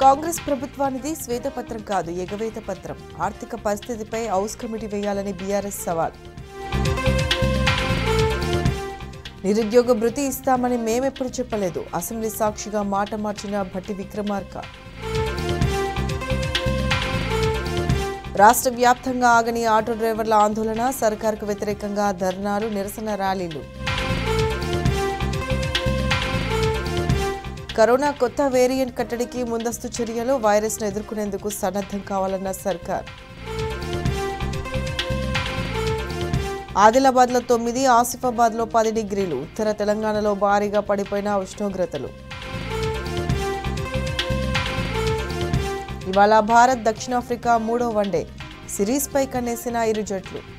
కాంగ్రెస్ ప్రభుత్వానిది శ్వేతపత్రం కాదు ఎగవేత పత్రం ఆర్థిక పరిస్థితిపై హౌస్ కమిటీ వేయాలని బీఆర్ఎస్ సవాల్ నిరుద్యోగ భృతి ఇస్తామని మేమెప్పుడు చెప్పలేదు అసెంబ్లీ సాక్షిగా మాట మార్చిన భట్టి విక్రమార్క రాష్ట్ర వ్యాప్తంగా ఆగని ఆటో డ్రైవర్ల ఆందోళన సర్కార్కు వ్యతిరేకంగా ధర్నాలు నిరసన ర్యాలీలు కరోనా కొత్త వేరియంట్ కట్టడికి ముందస్తు చర్యలు వైరస్ను ఎదుర్కొనేందుకు సన్నద్ధం కావాలన్న సర్కార్ ఆదిలాబాద్లో తొమ్మిది ఆసిఫాబాద్లో పది డిగ్రీలు ఉత్తర తెలంగాణలో భారీగా పడిపోయిన ఉష్ణోగ్రతలు ఇవాళ భారత్ దక్షిణాఫ్రికా మూడో వన్డే సిరీస్పై కన్నేసిన ఇరు జట్లు